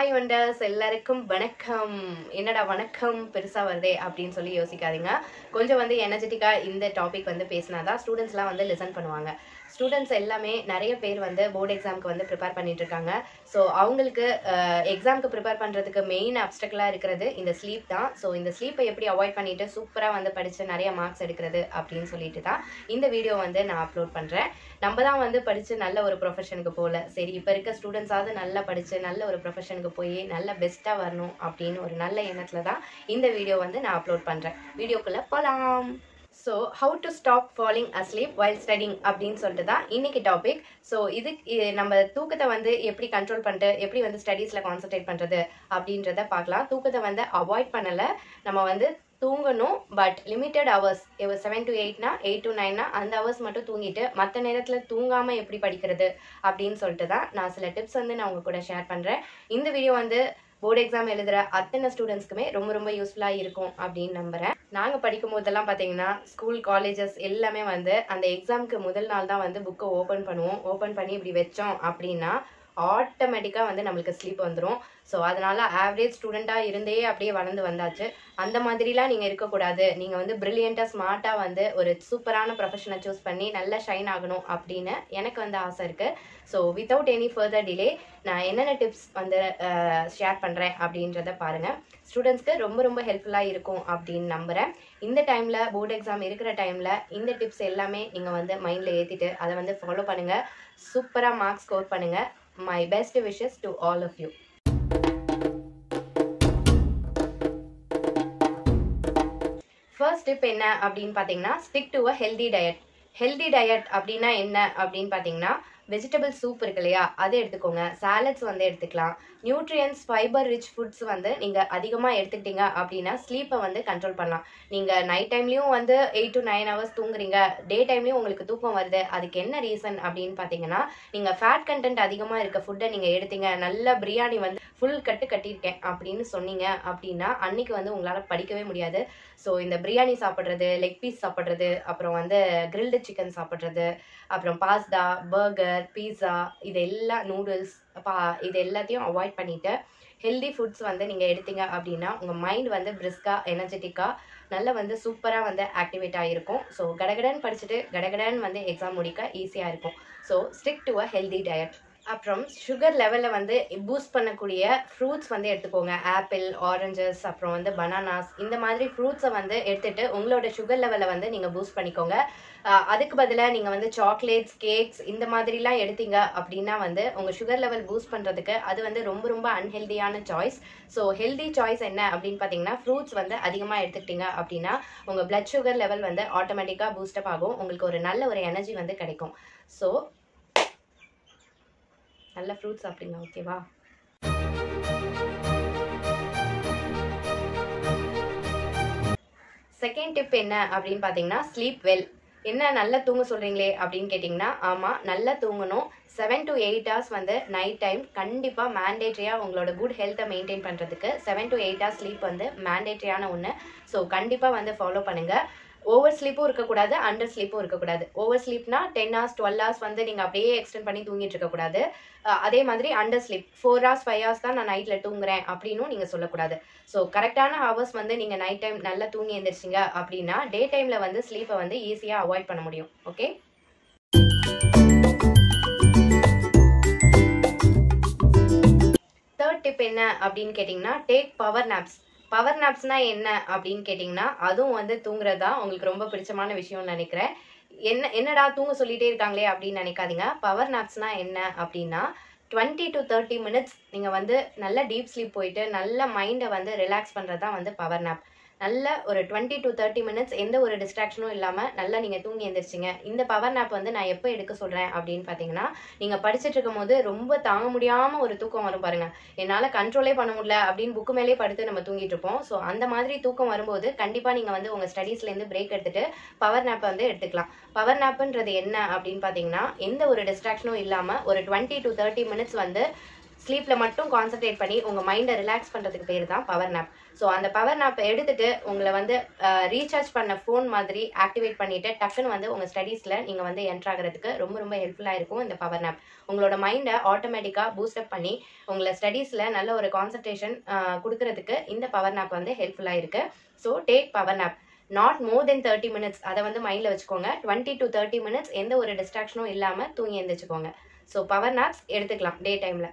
hi wonders எல்லாருக்கும் வணக்கம் என்னடா வணக்கம் பெருசாக வருதே அப்படின்னு சொல்லி யோசிக்காதீங்க கொஞ்சம் வந்து எனர்ஜெட்டிக்காக இந்த டாபிக் வந்து பேசினாதான் ஸ்டூடெண்ட்ஸ்லாம் வந்து லிசன் பண்ணுவாங்க ஸ்டூடெண்ட்ஸ் எல்லாமே நிறைய பேர் வந்து போர்டு எக்ஸாமுக்கு வந்து ப்ரிப்பேர் பண்ணிட்டு இருக்காங்க ஸோ அவங்களுக்கு எக்ஸாமுக்கு ப்ரிப்பேர் பண்ணுறதுக்கு மெயின் அப்டக்கலாக இருக்கிறது இந்த ஸ்லீப் தான் ஸோ இந்த ஸ்லீப்பை எப்படி அவாய்ட் பண்ணிட்டு சூப்பராக வந்து படித்து நிறைய மார்க்ஸ் எடுக்கிறது அப்படின்னு சொல்லிட்டு தான் இந்த வீடியோ வந்து நான் அப்லோட் பண்ணுறேன் நம்ம தான் வந்து படித்து நல்ல ஒரு ப்ரொஃபஷனுக்கு போகல சரி இப்போ இருக்க ஸ்டூடெண்ட்ஸாவது நல்லா படித்து நல்ல ஒரு ப்ரொஃபஷனுக்கு போய் நல்ல பெஸ்ட்டாக வரணும் அப்படின்னு ஒரு நல்ல எண்ணத்தில் தான் இந்த வீடியோ வந்து நான் அப்லோட் பண்ணுறேன் வீடியோக்குள்ளே போகலாம் so how to stop falling asleep while studying அப்படின்னு சொல்லிட்டு தான் இன்னைக்கு டாபிக் ஸோ இது இ- நம்ம தூக்கத்தை வந்து எப்படி கண்ட்ரோல் பண்ணிட்டு எப்படி வந்து ஸ்டடீஸில் கான்சென்ட்ரேட் பண்ணுறது அப்படின்றத பார்க்கலாம் தூக்கத்தை வந்து அவாய்ட் பண்ணலை நம்ம வந்து தூங்கணும் பட் லிமிட்டட் ஹவர்ஸ் இப்போ செவன் டு எயிட்னா எயிட் டு நைன்னா அந்த ஹவர்ஸ் மட்டும் தூங்கிட்டு மற்ற நேரத்தில் தூங்காமல் எப்படி படிக்கிறது அப்படின்னு சொல்லிட்டு தான் நான் சில டிப்ஸ் வந்து நான் உங்க கூட ஷேர் பண்ணுறேன் இந்த வீடியோ வந்து போர்டு எக்ஸாம் எழுதுகிற அத்தனை ஸ்டூடெண்ட்ஸ்க்குமே ரொம்ப ரொம்ப யூஸ்ஃபுல்லாக இருக்கும் அப்படின்னு நம்புகிறேன் நாங்கள் படிக்கும் போதெல்லாம் பார்த்தீங்கன்னா ஸ்கூல் காலேஜஸ் எல்லாமே வந்து அந்த எக்ஸாமுக்கு முதல் நாள் தான் வந்து புக்கை ஓப்பன் பண்ணுவோம் ஓப்பன் பண்ணி இப்படி வச்சோம் அப்படின்னா ஆட்டோமேட்டிக்காக வந்து நம்மளுக்கு ஸ்லீப் வந்துடும் ஸோ அதனால ஆவரேஜ் ஸ்டூடெண்ட்டாக இருந்தே அப்படியே வளர்ந்து வந்தாச்சு அந்த மாதிரிலாம் நீங்கள் இருக்கக்கூடாது நீங்கள் வந்து ப்ரில்லியண்ட்டாக ஸ்மார்ட்டாக வந்து ஒரு சூப்பரான ப்ரொஃபஷனை சூஸ் பண்ணி நல்லா ஷைன் ஆகணும் அப்படின்னு எனக்கு வந்து ஆசை இருக்குது so without any further delay நான் என்னென்ன டிப்ஸ் வந்து ஷேர் பண்ணுறேன் அப்படின்றத பாருங்கள் ஸ்டூடெண்ட்ஸ்க்கு ரொம்ப ரொம்ப ஹெல்ப்ஃபுல்லாக இருக்கும் அப்படின்னு நம்புகிறேன் இந்த டைமில் போர்டு எக்ஸாம் இருக்கிற டைமில் இந்த டிப்ஸ் எல்லாமே நீங்கள் வந்து மைண்டில் ஏற்றிட்டு அதை வந்து ஃபாலோ பண்ணுங்கள் சூப்பராக மார்க்ஸ் ஸ்கோர் பண்ணுங்கள் my best wishes to all of you first tip என்ன அப்படின்னு பார்த்தீங்கன்னா stick to a healthy diet healthy diet அப்படின்னா என்ன அப்படின்னு பார்த்தீங்கன்னா வெஜிடபிள் சூப் இருக்கு இல்லையா அதை எடுத்துக்கோங்க சாலட்ஸ் வந்து எடுத்துக்கலாம் நியூட்ரியன்ஸ் ஃபைபர் ரிச் ஃபுட்ஸ் வந்து நீங்கள் அதிகமாக எடுத்துக்கிட்டீங்க அப்படின்னா ஸ்லீப்பை வந்து கண்ட்ரோல் பண்ணலாம் நீங்கள் நைட் டைம்லேயும் வந்து எயிட் டு நைன் ஹவர்ஸ் தூங்குறீங்க டே டைம்லேயும் உங்களுக்கு தூக்கம் வருது அதுக்கு என்ன ரீசன் அப்படின்னு பார்த்தீங்கன்னா நீங்கள் ஃபேட் கண்டென்ட் அதிகமாக இருக்க ஃபுட்டை நீங்கள் எடுத்தீங்க நல்ல பிரியாணி வந்து ஃபுல் கட்டு கட்டியிருக்கேன் அப்படின்னு சொன்னீங்க அப்படின்னா அன்னைக்கு வந்து உங்களால் படிக்கவே முடியாது ஸோ இந்த பிரியாணி சாப்பிட்றது லெக் பீஸ் சாப்பிட்றது அப்புறம் வந்து கிரில்டு சிக்கன் சாப்பிட்றது அப்புறம் பாஸ்தா பர்கர் பீஸா இது எல்லாம் நூடுல்ஸ் பா இது எல்லாத்தையும் அவாய்ட் பண்ணிட்டு ஹெல்தி ஃபுட்ஸ் வந்து நீங்கள் எடுத்தீங்க அப்படின்னா உங்கள் மைண்ட் வந்து பிரிஸ்காக எனர்ஜெட்டிக்காக நல்ல வந்து சூப்பராக வந்து ஆக்டிவேட் ஆகிருக்கும் ஸோ கடகடன் படிச்சுட்டு கடகடன் வந்து எக்ஸாம் முடிக்க ஈஸியாக இருக்கும் so stick to a healthy diet அப்புறம் சுகர் லெவலில் வந்து பூஸ்ட் பண்ணக்கூடிய ஃப்ரூட்ஸ் வந்து எடுத்துக்கோங்க ஆப்பிள் ஆரஞ்சஸ் அப்புறம் வந்து பனானாஸ் இந்த மாதிரி ஃப்ரூட்ஸை வந்து எடுத்துட்டு உங்களோட சுகர் லெவலை வந்து நீங்கள் பூஸ்ட் பண்ணிக்கோங்க ஆஹ் அதுக்கு பதிலாக நீங்கள் வந்து சாக்லேட்ஸ் கேக்ஸ் இந்த மாதிரிலாம் எடுத்தீங்க அப்படின்னா வந்து உங்கள் சுகர் லெவல் பூஸ்ட் பண்ணுறதுக்கு அது வந்து ரொம்ப ரொம்ப அன்ஹெல்தியான சாய்ஸ் ஸோ ஹெல்தி சாய்ஸ் என்ன அப்படின்னு பார்த்தீங்கன்னா ஃப்ரூட்ஸ் வந்து அதிகமாக எடுத்துக்கிட்டீங்க அப்படின்னா உங்கள் பிளட் சுகர் லெவல் வந்து ஆட்டோமேட்டிக்காக பூஸ்டப் ஆகும் உங்களுக்கு ஒரு நல்ல ஒரு எனர்ஜி வந்து கிடைக்கும் ஸோ நல்ல ஃப்ரூட்ஸ் சாப்பிடுங்க ஓகேவா செகண்ட் டிப் என்ன அப்படின்னு பார்த்தீங்கன்னா ஸ்லீப் வெல் என்ன நல்லா தூங்க சொல்கிறீங்களே அப்படின்னு கேட்டிங்கன்னா ஆமாம் நல்லா தூங்கணும் செவன் டு எயிட் ஹவர்ஸ் வந்து நைட் டைம் கண்டிப்பாக மேண்டேட்ரியாக உங்களோட குட் ஹெல்த்தை மெயின்டைன் பண்ணுறதுக்கு seven to eight hours sleep வந்து மேண்டேட்ரியான ஒன்று ஸோ கண்டிப்பாக வந்து ஃபாலோ பண்ணுங்கள் ஓவர் ஸ்லீப்பும் இருக்கக்கூடாது அண்டர் ஸ்லீப்பும் இருக்கக்கூடாது ஓவர் ஸ்லீப்னா டென் ஹவர்ஸ் டுவெல் ஹவர்ஸ் வந்து நீங்கள் அப்படியே எக்ஸ்டெண்ட் பண்ணி தூங்கிட்டு இருக்கக்கூடாது அஹ் அதே மாதிரி under sleep four hours five hours தான் நான் நைட்டில் தூங்குறேன் அப்படின்னும் நீங்கள் சொல்லக்கூடாது ஸோ கரெக்டான ஹவர்ஸ் வந்து நீங்கள் நைட் டைம் நல்லா தூங்கி எழுந்திரிச்சிங்க அப்படின்னா டே டைமில் வந்து ஸ்லீப்பை வந்து ஈஸியாக அவாய்ட் பண்ண முடியும் ஓகே தேர்ட் டிப் என்ன அப்படின்னு கேட்டிங்கன்னா டேக் பவர் நாப்ஸ் பவர் நாப்ஸ்னா என்ன அப்படின்னு கேட்டிங்கன்னா அதுவும் வந்து தூங்குறது தான் உங்களுக்கு ரொம்ப பிடிச்சமான விஷயம்னு நினைக்கிறேன் என்ன என்னடா தூங்க சொல்லிட்டே இருக்காங்களே அப்படின்னு நினைக்காதீங்க பவர் நாப்ஸ்னா என்ன அப்படின்னா டுவெண்ட்டி டு தேர்ட்டி மினிட்ஸ் நீங்கள் வந்து நல்ல டீப் ஸ்லீப் போயிட்டு நல்ல மைண்டை வந்து ரிலாக்ஸ் பண்ணுறது தான் வந்து பவர் நாப் நல்ல ஒரு டுவெண்ட்டி டு தேர்ட்டி மினிட்ஸ் எந்த ஒரு டிஸ்ட்ராக்ஷனும் இல்லாமல் நல்லா நீங்கள் தூங்கி எந்திரிச்சிங்க இந்த பவர் நாப் வந்து நான் எப்போ எடுக்க சொல்கிறேன் அப்படின்னு பார்த்தீங்கன்னா நீங்கள் படிச்சுட்டு இருக்கும் போது ரொம்ப தாங்க முடியாமல் ஒரு தூக்கம் வரும் பாருங்க என்னால் கண்ட்ரோலே பண்ண முடியல அப்படின்னு புக்கு மேலே படுத்து நம்ம தூங்கிட்டு இருப்போம் ஸோ அந்த மாதிரி தூக்கம் வரும்போது கண்டிப்பாக நீங்கள் வந்து உங்கள் ஸ்டடீஸ்லேருந்து பிரேக் எடுத்துட்டு பவர் நாப்பை வந்து எடுத்துக்கலாம் பவர் நாப்புன்றது என்ன அப்படின்னு பார்த்தீங்கன்னா எந்த ஒரு டிஸ்ட்ராக்ஷனும் இல்லாமல் ஒரு டுவெண்ட்டி டு தேர்ட்டி மினிட்ஸ் வந்து ஸ்லீப்பில் மட்டும் கான்சென்ட்ரேட் பண்ணி உங்கள் மைண்டை ரிலாக்ஸ் பண்ணுறதுக்கு பேர் தான் பவர் நாப் ஸோ அந்த பவர் நாப்பை எடுத்துட்டு உங்களை வந்து ரீசார்ஜ் பண்ண ஃபோன் மாதிரி ஆக்டிவேட் பண்ணிட்டு டக்குன்னு வந்து உங்கள் ஸ்டடீஸில் நீங்கள் வந்து என்ட்ரு ஆகிறதுக்கு ரொம்ப ரொம்ப ஹெல்ப்ஃபுல்லாக இருக்கும் இந்த பவர் நாப் உங்களோட மைண்டை ஆட்டோமேட்டிக்காக பூஸ்டப் பண்ணி உங்களை ஸ்டடீஸில் நல்ல ஒரு கான்சன்ட்ரேஷன் கொடுக்கறதுக்கு இந்த பவர் நாப் வந்து ஹெல்ப்ஃபுல்லாக இருக்குது so take power nap not more than thirty minutes அதை வந்து மைண்டில் வச்சுக்கோங்க டுவெண்ட்டி டு தேர்ட்டி மினிட்ஸ் எந்த ஒரு டிஸ்ட்ராக்ஷனும் இல்லாமல் தூங்கி எழுந்திரிச்சுக்கோங்க ஸோ பவர் நாப்ஸ் எடுத்துக்கலாம் டே டைமில்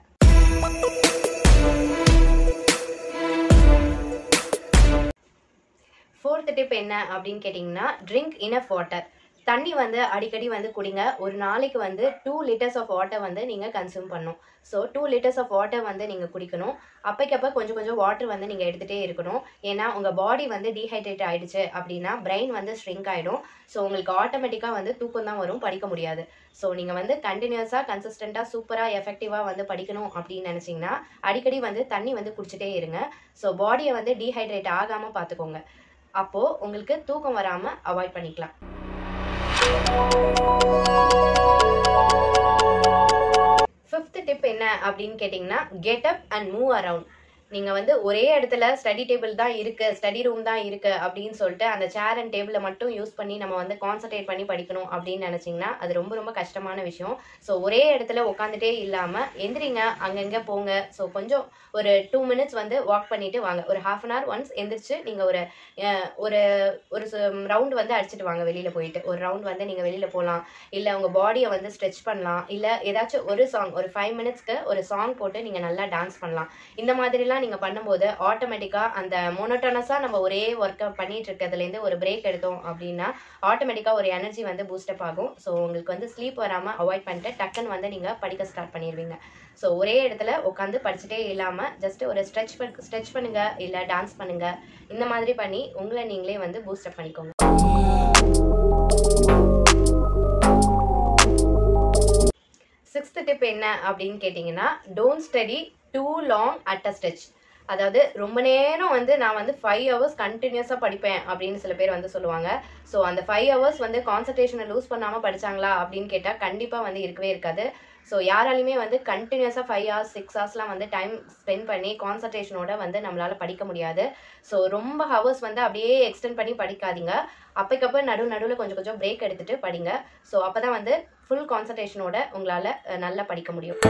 ஃபோர்த் டிப் என்ன அப்படின்னு கேட்டிங்கன்னா ட்ரிங்க் இனஃப் வாட்டர் தண்ணி வந்து அடிக்கடி வந்து குடிங்க ஒரு நாளைக்கு வந்து டூ லிட்டர்ஸ் ஆஃப் வாட்டர் வந்து நீங்கள் கன்சியூம் பண்ணும் so two litres of water வந்து நீங்கள் குடிக்கணும் அப்பைக்கப்போ கொஞ்சம் கொஞ்சம் வாட்டர் வந்து நீங்கள் எடுத்துகிட்டே இருக்கணும் ஏன்னா உங்கள் பாடி வந்து டீஹைட்ரேட் ஆகிடுச்சு அப்படின்னா பிரெயின் வந்து ஸ்ட்ரிங்க் ஆகிடும் ஸோ உங்களுக்கு ஆட்டோமேட்டிக்காக வந்து தூக்கம் தான் வரும் படிக்க முடியாது ஸோ நீங்கள் வந்து கண்டினியூஸாக கன்சிஸ்டண்ட்டாக சூப்பராக எஃபெக்டிவாக வந்து படிக்கணும் அப்படின்னு நினச்சிங்கன்னா அடிக்கடி வந்து தண்ணி வந்து குடிச்சிட்டே இருங்க ஸோ பாடியை வந்து டீஹைட்ரேட் ஆகாமல் பார்த்துக்கோங்க அப்போது உங்களுக்கு தூக்கம் வராமல் அவாய்ட் பண்ணிக்கலாம் ஃபிஃப்த் டிப் என்ன அப்படின்னு கேட்டிங்கன்னா get up and move around நீங்கள் வந்து ஒரே இடத்துல ஸ்டடி டேபிள் தான் இருக்குது ஸ்டடி ரூம் தான் இருக்குது அப்படின்னு சொல்லிட்டு அந்த சேர் அண்ட் டேபிளை மட்டும் யூஸ் பண்ணி நம்ம வந்து கான்சன்ட்ரேட் பண்ணி படிக்கணும் அப்படின்னு நினச்சிங்கன்னா அது ரொம்ப ரொம்ப கஷ்டமான விஷயம் ஸோ ஒரே இடத்துல உட்காந்துட்டே இல்லாமல் எந்திரிங்க அங்கங்கே போங்க ஸோ கொஞ்சம் ஒரு டூ மினிட்ஸ் வந்து வாக் பண்ணிட்டு வாங்க ஒரு ஹாஃப் அன் ஹவர் ஒன்ஸ் எந்திரிச்சு நீங்கள் ஒரு ஒரு ஒரு ரவுண்ட் வந்து அடிச்சுட்டு வாங்க வெளியில் போயிட்டு ஒரு ரவுண்ட் வந்து நீங்கள் வெளியில் போகலாம் இல்லை உங்கள் பாடியை வந்து ஸ்ட்ரெச் பண்ணலாம் இல்லை ஏதாச்சும் ஒரு சாங் ஒரு ஃபைவ் மினிட்ஸ்க்கு ஒரு சாங் போட்டு நீங்கள் நல்லா டான்ஸ் பண்ணலாம் இந்த மாதிரிலாம் நீங்கள் பண்ணும்போது ஆட்டோமேட்டிக்காக அந்த மோனோட்டனஸாக நம்ம ஒரே ஒர்க்கை பண்ணிட்டு இருக்கிறதுலேருந்து ஒரு பிரேக் எடுத்தோம் அப்படின்னா ஆட்டோமேட்டிக்காக ஒரு எனர்ஜி வந்து பூஸ்டப் ஆகும் ஸோ உங்களுக்கு வந்து ஸ்லீப் வராமல் அவாய்ட் பண்ணிட்டு டக்குன்னு வந்து நீங்கள் படிக்க ஸ்டார்ட் பண்ணிடுவீங்க ஸோ ஒரே இடத்துல உட்காந்து படிச்சுட்டே இல்லாமல் ஜஸ்ட் ஒரு ஸ்ட்ரெச் ஸ்ட்ரெச் பண்ணுங்க இல்லை டான்ஸ் பண்ணுங்க இந்த மாதிரி பண்ணி உங்களை நீங்களே வந்து பூஸ்டப் பண்ணிக்கோங்க சிக்ஸ்த் டிப் என்ன அப்படின்னு கேட்டிங்கன்னா don't study too long at a stretch அதாவது ரொம்ப நேரம் வந்து நான் வந்து ஃபைவ் ஹவர்ஸ் கண்டினியூஸாக படிப்பேன் அப்படின்னு சில பேர் வந்து சொல்லுவாங்க ஸோ அந்த ஃபைவ் ஹவர்ஸ் வந்து கான்சன்ட்ரேஷனை லூஸ் பண்ணாமல் படிச்சாங்களா அப்படின்னு கேட்டால் கண்டிப்பாக வந்து இருக்கவே இருக்காது ஸோ யாராலையுமே வந்து கண்டினியூஸாக ஃபைவ் ஹவர்ஸ் சிக்ஸ் ஹவர்ஸ்லாம் வந்து டைம் ஸ்பெண்ட் பண்ணி கான்சன்ட்ரேஷனோட வந்து நம்மளால் படிக்க முடியாது ஸோ ரொம்ப ஹவர்ஸ் வந்து அப்படியே எக்ஸ்டெண்ட் பண்ணி படிக்காதீங்க அப்பைக்கப்போ நடு நடுவில் கொஞ்சம் கொஞ்சம் பிரேக் எடுத்துட்டு படிங்க ஸோ அப்போ தான் வந்து ஃபுல் கான்சன்ட்ரேஷனோட உங்களால் நல்லா படிக்க முடியும்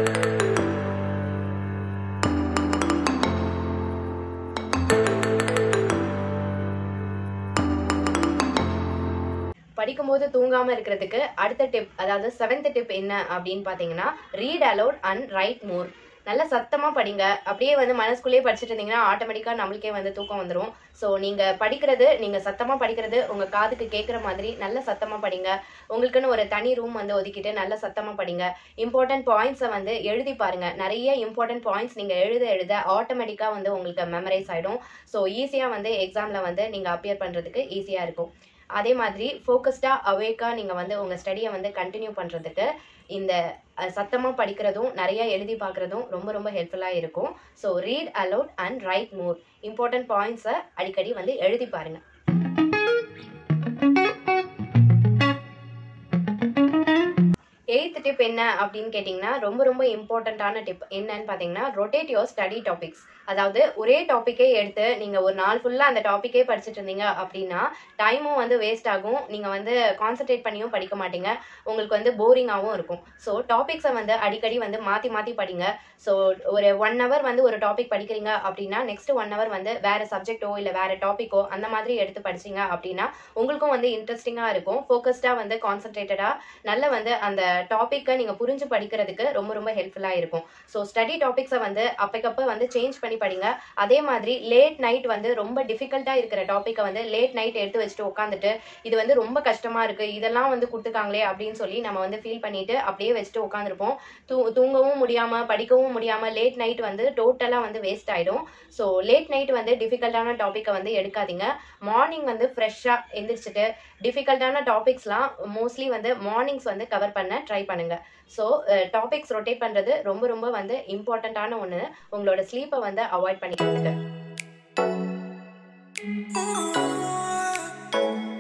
படிக்கும்போது தூங்காம இருக்கிறதுக்கு அடுத்த டிப் அதாவது செவன்த் டிப் என்ன அப்படின்னு பார்த்தீங்கன்னா read aloud and write more நல்லா சத்தமா படிங்க அப்படியே வந்து மனசுக்குள்ளேயே படிச்சுட்டு இருந்தீங்கன்னா ஆட்டோமேட்டிக்கா நம்மளுக்கே வந்து தூக்கம் வந்துடும் ஸோ நீங்க படிக்கிறது நீங்க சத்தமா படிக்கிறது உங்க காதுக்கு கேட்குற மாதிரி நல்ல சத்தமா படிங்க உங்களுக்குன்னு ஒரு தனி ரூம் வந்து ஒதுக்கிட்டு நல்ல சத்தமா படிங்க இம்பார்ட்டன்ட் பாயிண்ட்ஸை வந்து எழுதி பாருங்க நிறைய இம்பார்ட்டன்ட் பாயிண்ட்ஸ் நீங்க எழுத எழுத ஆட்டோமேட்டிக்கா வந்து உங்களுக்கு மெமரைஸ் ஆயிடும் ஸோ ஈஸியா வந்து எக்ஸாம்ல வந்து நீங்க அப்பியர் பண்றதுக்கு ஈஸியா இருக்கும் அதே மாதிரி ஃபோக்கஸ்டாக அவேக்காக நீங்கள் வந்து உங்கள் ஸ்டடியை வந்து கண்டினியூ பண்ணுறதுக்கு இந்த சத்தமாக படிக்கிறதும் நிறைய எழுதி பார்க்குறதும் ரொம்ப ரொம்ப ஹெல்ப்ஃபுல்லாக இருக்கும் so read aloud and write more important பாயிண்ட்ஸை அடிக்கடி வந்து எழுதி பாருங்கள் எயித் டிப் என்ன அப்படின்னு கேட்டிங்கன்னா ரொம்ப ரொம்ப இம்பார்ட்டண்ட்டான டிப் என்னன்னு பார்த்தீங்கன்னா ரொட்டேட் யோர் ஸ்டடி டாபிக்ஸ் அதாவது ஒரே டாப்பிக்கே எடுத்து நீங்கள் ஒரு நாள் ஃபுல்லாக அந்த டாப்பிக்கே படிச்சுட்டு இருந்தீங்க அப்படின்னா டைமும் வந்து வேஸ்ட் ஆகும் நீங்கள் வந்து கான்சென்ட்ரேட் பண்ணியும் படிக்க மாட்டீங்க உங்களுக்கு வந்து போரிங்காகவும் இருக்கும் ஸோ டாபிக்ஸை வந்து அடிக்கடி வந்து மாற்றி மாற்றி படிங்க ஸோ ஒரு ஒன் ஹவர் வந்து ஒரு டாபிக் படிக்கிறீங்க அப்படின்னா நெக்ஸ்ட் ஒன் ஹவர் வந்து வேறு சப்ஜெக்ட்டோ இல்லை வேறு டாப்பிக்கோ அந்த மாதிரி எடுத்து படிச்சீங்க அப்படின்னா உங்களுக்கும் வந்து இன்ட்ரெஸ்டிங்காக இருக்கும் ஃபோக்கஸ்டாக வந்து கான்சென்ட்ரேட்டடாக நல்ல வந்து அந்த டாப்பிக்கை நீங்கள் புரிஞ்சு படிக்கிறதுக்கு ரொம்ப ரொம்ப ஹெல்ப்ஃபுல்லாக இருக்கும் ஸோ ஸ்டடி டாபிக்ஸை வந்து அப்பக்கப்போ வந்து சேஞ்ச் பண்ணி படிங்க அதே மாதிரி லேட் நைட் வந்து ரொம்ப டிஃபிகல்ட்டாக இருக்கிற டாப்பிக்கை வந்து லேட் நைட் எடுத்து வச்சுட்டு உட்காந்துட்டு இது வந்து ரொம்ப கஷ்டமாக இருக்குது இதெல்லாம் வந்து கொடுத்துருக்காங்களே அப்படின்னு சொல்லி நம்ம வந்து ஃபீல் பண்ணிட்டு அப்படியே வச்சுட்டு உட்காந்துருப்போம் தூ தூங்கவும் முடியாமல் படிக்கவும் முடியாமல் லேட் நைட் வந்து டோட்டலாக வந்து வேஸ்ட் ஆகிடும் ஸோ லேட் நைட் வந்து டிஃபிகல்ட்டான டாப்பிக்கை வந்து எடுக்காதீங்க மார்னிங் வந்து ஃப்ரெஷ்ஷாக எந்திரிச்சிட்டு டிஃபிகல்ட்டான டாபிக்ஸ்லாம் மோஸ்ட்லி வந்து மார்னிங்ஸ் வந்து கவர் பண்ண ட்ரை பண்ணுங்க ஸோ டாபிக்ஸ் ரொட்டேட் பண்ணுறது ரொம்ப ரொம்ப வந்து இம்பார்ட்டண்ட்டான ஒன்று உங்களோட ஸ்லீப்பை வந்து அவாய்ட் பண்ணிக்கிறதுக்கு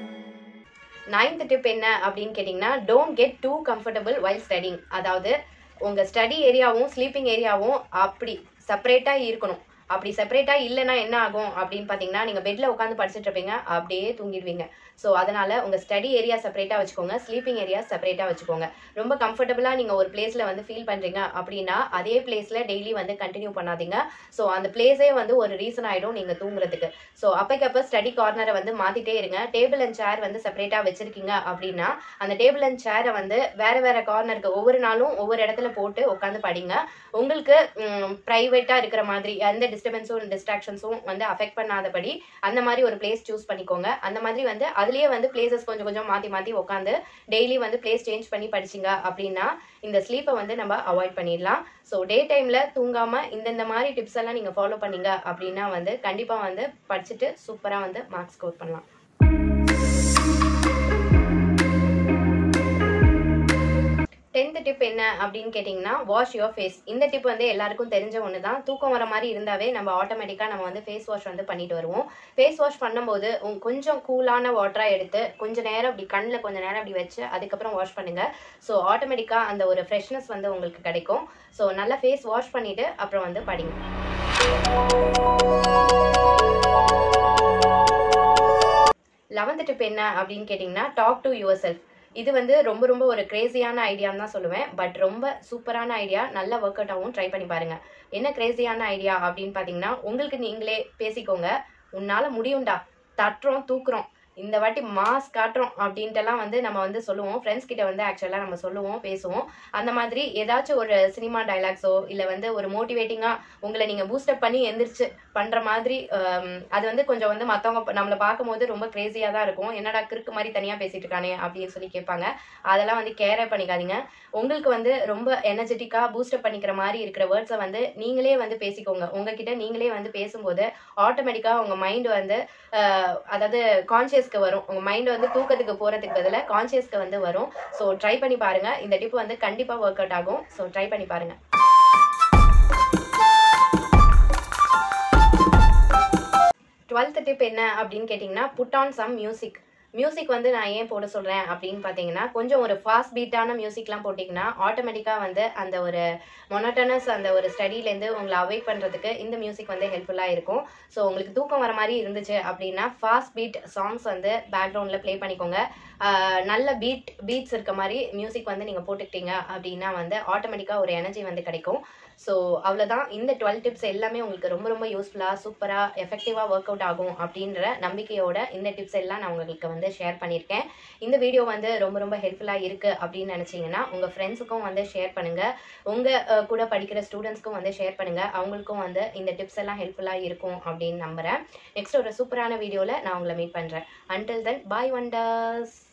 நைன்த் டிப் என்ன அப்படின்னு கேட்டிங்கன்னா don't get too comfortable while studying அதாவது உங்கள் ஸ்டடி ஏரியாவும் ஸ்லீப்பிங் ஏரியாவும் அப்படி செப்பரேட்டாக இருக்கணும் அப்படி செப்பரேட்டாக இல்லைன்னா என்ன ஆகும் அப்படின்னு பார்த்தீங்கன்னா நீங்கள் பெட்டில் உட்காந்து படிச்சுட்டு இருப்பீங்க அப்படியே தூங்கிடுவீங்க ஸோ அதனால உங்கள் ஸ்டடி ஏரியா செப்பரேட்டாக வச்சுக்கோங்க ஸ்லீப்பிங் ஏரியா செப்பரேட்டாக வச்சுக்கோங்க ரொம்ப கம்ஃபர்டபுளாக நீங்கள் ஒரு பிளேஸில் வந்து ஃபீல் பண்ணுறீங்க அப்படின்னா அதே பிளேஸில் டெய்லி வந்து கண்டினியூ பண்ணாதீங்க ஸோ அந்த பிளேஸே வந்து ஒரு ரீசன் ஆகிடும் நீங்கள் தூங்குறதுக்கு ஸோ அப்பைக்கப்போ ஸ்டடி கார்னரை வந்து மாற்றிட்டே இருங்க டேபிள் அண்ட் சேர் வந்து செப்பரேட்டாக வச்சுருக்கீங்க அப்படின்னா அந்த டேபிள் அண்ட் சேரை வந்து வேறு வேறு கார்னருக்கு ஒவ்வொரு நாளும் ஒவ்வொரு இடத்துல போட்டு உட்காந்து படிங்க உங்களுக்கு ப்ரைவேட்டாக இருக்கிற மாதிரி எந்த டிஸ்டர்பன்ஸும் டிஸ்ட்ராக்ஷன்ஸும் வந்து அஃபெக்ட் பண்ணாதபடி அந்த மாதிரி ஒரு பிளேஸ் சூஸ் பண்ணிக்கோங்க அந்த மாதிரி வந்து அதுலேயே வந்து பிளேசஸ் கொஞ்சம் கொஞ்சம் மாற்றி மாற்றி உட்காந்து டெய்லி வந்து பிளேஸ் சேஞ்ச் பண்ணி படிச்சிங்க அப்படின்னா இந்த ஸ்லீப்பை வந்து நம்ம அவாய்ட் பண்ணிடலாம் ஸோ டே டைமில் தூங்காமல் இந்தந்த மாதிரி டிப்ஸ் எல்லாம் நீங்கள் ஃபாலோ பண்ணீங்க அப்படின்னா வந்து கண்டிப்பாக வந்து படிச்சுட்டு சூப்பராக வந்து மார்க்ஸ் ஸ்கோர் பண்ணலாம் டென்த் டிப் என்ன அப்படின்னு கேட்டிங்கன்னா வாஷ் யுவர் ஃபேஸ் இந்த டிப் வந்து எல்லாருக்கும் தெரிஞ்ச ஒன்று தான் தூக்கம் வர மாதிரி இருந்தாவே நம்ம ஆட்டோமேட்டிக்காக நம்ம வந்து ஃபேஸ் வாஷ் வந்து பண்ணிட்டு வருவோம் ஃபேஸ் வாஷ் பண்ணும்போது உங்க கொஞ்சம் கூலான வாட்டராக எடுத்து கொஞ்ச நேரம் அப்படி கண்ணில் கொஞ்ச நேரம் அப்படி வச்சு அதுக்கப்புறம் வாஷ் பண்ணுங்க ஸோ ஆட்டோமேட்டிக்காக அந்த ஒரு ஃப்ரெஷ்னஸ் வந்து உங்களுக்கு கிடைக்கும் ஸோ நல்லா ஃபேஸ் வாஷ் பண்ணிட்டு அப்புறம் வந்து படிங்க லெவன்த் டிப் என்ன அப்படின்னு கேட்டிங்கன்னா டாக் டு யுவர் செல்ஃப் இது வந்து ரொம்ப ரொம்ப ஒரு கிரேசியான ஐடியான்னு தான் சொல்லுவேன் பட் ரொம்ப சூப்பரான ஐடியா நல்ல ஒர்க் அவுட் ஆகும் ட்ரை பண்ணி பாருங்க என்ன கிரேசியான ஐடியா அப்படின்னு பார்த்தீங்கன்னா உங்களுக்கு நீங்களே பேசிக்கோங்க உன்னால முடியும்டா தட்டுறோம் தூக்குறோம் இந்த வாட்டி மாஸ் காட்டுறோம் அப்படின்ட்டுலாம் வந்து நம்ம வந்து சொல்லுவோம் ஃப்ரெண்ட்ஸ் கிட்ட வந்து ஆக்சுவலாக நம்ம சொல்லுவோம் பேசுவோம் அந்த மாதிரி ஏதாச்சும் ஒரு சினிமா டைலாக்ஸோ இல்லை வந்து ஒரு மோட்டிவேட்டிங்காக உங்களை நீங்கள் பூஸ்டப் பண்ணி எந்திரிச்சு பண்ணுற மாதிரி ஹம், அது வந்து கொஞ்சம் வந்து மற்றவங்க நம்மளை பார்க்கும்போது ரொம்ப க்ரேஸியாக தான் இருக்கும் என்னடா கிறுக்கு மாதிரி தனியாக பேசிட்டு இருக்கானே அப்படின்னு சொல்லி கேட்பாங்க அதெல்லாம் வந்து கேரே பண்ணிக்காதீங்க உங்களுக்கு வந்து ரொம்ப எனர்ஜெட்டிக்காக பூஸ்டப் பண்ணிக்கிற மாதிரி இருக்கிற வேர்ட்ஸை வந்து நீங்களே வந்து பேசிக்கோங்க உங்ககிட்ட நீங்களே வந்து பேசும்போது ஆட்டோமேட்டிக்காக உங்கள் மைண்டு வந்து ஆஹ், அதாவது கான்ஷியஸ்க்கு வரும் உங்கள் மைண்ட் வந்து தூக்கத்துக்கு போகிறதுக்கு பதிலாக கான்ஷியஸ்க்கு வந்து வரும் ஸோ ட்ரை பண்ணி பாருங்கள் இந்த டிப் வந்து கண்டிப்பாக ஒர்க் அவுட் ஆகும் ஸோ ட்ரை பண்ணி பாருங்கள் டுவெல்த் டிப் என்ன அப்படின்னு கேட்டிங்கன்னா put on some music music வந்து நான் ஏன் போட சொல்கிறேன் அப்படின்னு பார்த்தீங்கன்னா கொஞ்சம் ஒரு ஃபாஸ்ட் பீட்டான மியூசிக்லாம் போட்டிங்கன்னா ஆட்டோமேட்டிக்காக வந்து அந்த ஒரு மொனட்டனஸ் அந்த ஒரு ஸ்டடியிலேருந்து உங்களை அவாய்ட் பண்ணுறதுக்கு இந்த மியூசிக் வந்து ஹெல்ப்ஃபுல்லாக இருக்கும் ஸோ உங்களுக்கு தூக்கம் வர மாதிரி இருந்துச்சு அப்படின்னா ஃபாஸ்ட் பீட் சாங்ஸ் வந்து பேக்ரவுண்டில் ப்ளே பண்ணிக்கோங்க ஆஹ் நல்ல பீட் பீட்ஸ் இருக்க மாதிரி மியூசிக் வந்து நீங்கள் போட்டுக்கிட்டீங்க அப்படின்னா வந்து ஆட்டோமேட்டிக்காக ஒரு எனர்ஜி வந்து கிடைக்கும் ஸோ அவ்வளோதான் இந்த டுவெல் டிப்ஸ் எல்லாமே உங்களுக்கு ரொம்ப ரொம்ப யூஸ்ஃபுல்லாக சூப்பராக எஃபெக்டிவாக ஒர்க் அவுட் ஆகும் அப்படின்ற நம்பிக்கையோட இந்த டிப்ஸ் எல்லாம் நான் உங்களுக்கு வந்து ஷேர் பண்ணியிருக்கேன் இந்த வீடியோ வந்து ரொம்ப ரொம்ப ஹெல்ப்ஃபுல்லாக இருக்குது அப்படின்னு நினச்சிங்கன்னா உங்கள் ஃப்ரெண்ட்ஸுக்கும் வந்து ஷேர் பண்ணுங்கள் உங்கள் கூட படிக்கிற ஸ்டூடெண்ட்ஸ்க்கும் வந்து ஷேர் பண்ணுங்கள் அவங்களுக்கும் வந்து இந்த டிப்ஸ் எல்லாம் ஹெல்ப்ஃபுல்லாக இருக்கும் அப்படின்னு நம்புகிறேன் நெக்ஸ்ட் ஒரு சூப்பரான வீடியோவில் நான் உங்களை மீட் பண்ணுறேன் அன்டில் தென் பாய் வண்டர்ஸ்